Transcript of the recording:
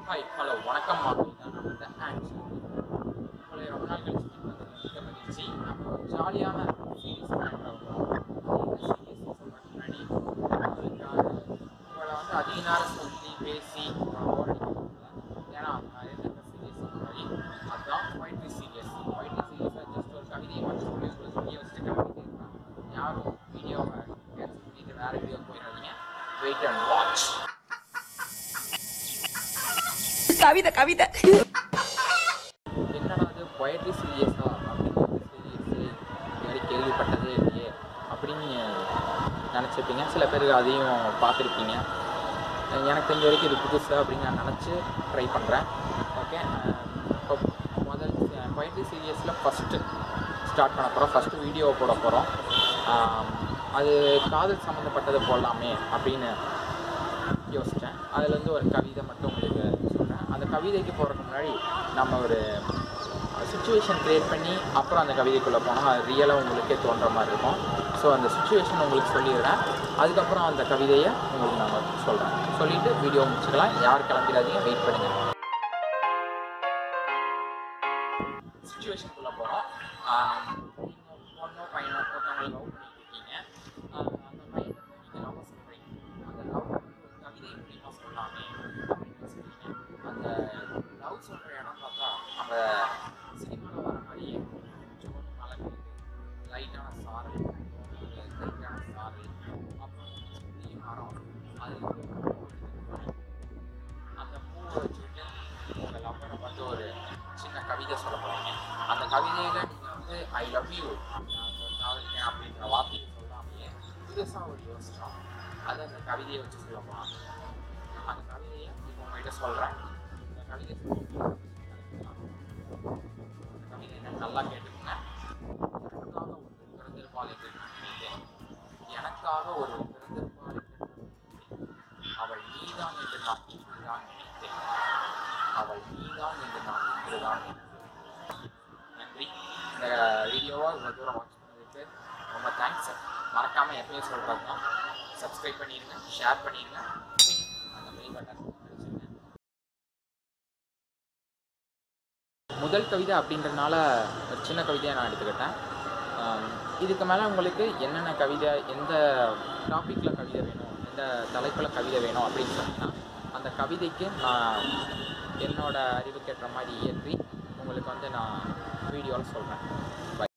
Hi hello வணக்கம் மாணவி நான் வந்து ஆன்சர் உங்களை ரொம்ப நாள் கழிச்சு meet பண்ணது மிக்க மகிழ்ச்சி நம்ம ஒரு ஜாலியான சீரீஸ் சீரியஸ் சொல்கிறேன் முன்னாடி உங்களுக்காக உங்களை வந்து அதிக நேரம் சொல்லி பேசி போர் ஏன்னா நிறைய நேரம் சீரியஸ் முன்னாடி அதுதான் பொயிட்ரி சீரியஸ் பொயிட்ரி சீரியஸாக ஜஸ்ட் ஒரு கவிதையை மட்டும் சொல்லி உங்களுக்கு வீடியோ வச்சுட்டு கவிதை இருப்பேன் யாரும் வீடியோவை கேன்சல் பண்ணிட்டு வேறு வீடியோ போயிடாதீங்க வெயிட் அண்ட் வாட்ச் கவிதை கவிதை என்னடா அது பொயட்ரி சீரியஸா அப்படிங்கிற சீரியஸ் இதுவரை கேள்விப்பட்டதே இல்லையே அப்படின்னு நினச்சிருப்பீங்க சில பேர் அதையும் பார்த்துருப்பீங்க எனக்கு தெரிஞ்ச வரைக்கும் இது புதுசு அப்படின்னு நான் நினச்சி ட்ரை பண்ணுறேன் ஓகே இப்போ முதல் பொயட்ரி சீரியஸில் ஃபஸ்ட்டு ஸ்டார்ட் பண்ண போகிறோம் ஃபஸ்ட்டு வீடியோ போட போகிறோம் அது காதல் சம்மந்தப்பட்டது போடலாமே அப்படின்னு யோசித்தேன் அதில் வந்து ஒரு கவிதை மட்டும் உங்களுக்கு சொல்கிறேன் அந்த கவிதைக்கு போகிறதுக்கு முன்னாடி நம்ம ஒரு சுச்சுவேஷன் க்ரியேட் பண்ணி அப்புறம் அந்த கவிதைக்குள்ளே போனால் அது ரியலாக உங்களுக்கே தோன்ற மாதிரி இருக்கும் ஸோ அந்த சுச்சுவேஷன் உங்களுக்கு சொல்லிடுறேன் அதுக்கப்புறம் அந்த கவிதையை உங்களுக்கு நான் சொல்கிறேன் சொல்லிவிட்டு வீடியோ முடிச்சுக்கலாம் யார் கிளம்பிடாதீங்க வெயிட் பண்ணுங்கள் சுச்சுவேஷனுக்குள்ளே போகிறோம் நீங்கள் பொண்ணோ பையனோ ஒருத்தவங்களை லவ் பண்ணிட்டு இருக்கீங்க ஆஹ் அந்த பையனை நீங்கள் லவ் சொல்கிறீங்க அந்த லவ் கவிதை மூலியமாக சொல்லலாமே அப்படின்னு யோசிக்கிறீங்க அந்த லவ் சொல்கிற இடம் பார்த்தா நம்ம சினிமாவில் வர மாதிரியே கொஞ்சம் மழை பெய்யுது லைட்டான சாரல் லைட்டான சாரல் அப்புறம் சுற்றி மரம் அதில் வந்து பூ இருக்குது. அந்த பூவை வச்சுக்கிட்டு உங்கள் லவ்வரை பார்த்து ஒரு சின்ன கவிதை சொல்ல போகிறீங்க அந்த கவிதையில் நீங்கள் வந்து ஐ லவ் யூ நான் காதலிக்கேன் அப்படின்ற வார்த்தையை சொல்லாமையே புதுசாக ஒரு யோசிச்சோம் அதை அந்த கவிதையை வச்சு சொல்ல போகிறாங்க அந்த கவிதையை இப்போ உங்கள்கிட்ட சொல்கிறேன் இந்த கவிதை சொல்லி அந்த கவிதை என்னன்னு நல்லா கேட்டுக்கோங்க எனக்காக ஒரு பிறந்திருப்பாள் என்று நான் நினைத்தேன் எனக்காக ஒரு பிறந்திருப்பாள் என்று நான் நினைத்தேன் அவள் நீதான் என்று நான் இன்றுதான் நினைத்தேன் அவள் நீதான் என்று நான் இன்றுதான் நினைத்தேன் நன்றி இந்த வீடியோவை இவ்வளோ தூரம் வாட்ச் பண்ணதுக்கு ரொம்ப தேங்க்ஸ் மறக்காமல் எப்பயும் சொல்கிறது தான் சப்ஸ்கிரைப் பண்ணிடுங்க ஷேர் பண்ணிடுங்க அந்த பெல் பட்டன் அடிச்சிருங்க முதல் கவிதை அப்படின்றனால ஒரு சின்ன கவிதையை நான் எடுத்துக்கிட்டேன் ஆம், இதுக்கு மேலே உங்களுக்கு என்னென்ன கவிதை எந்த டாப்பிக்கில் கவிதை வேணும் எந்த தலைப்பில் கவிதை வேணும் அப்படின்னு சொன்னீங்கன்னா அந்த கவிதைக்கு நான் என்னோட அறிவுக்கேற்ற மாதிரி இயற்றி உங்களுக்கு வந்து நான் வீடியோவில் சொல்கிறேன்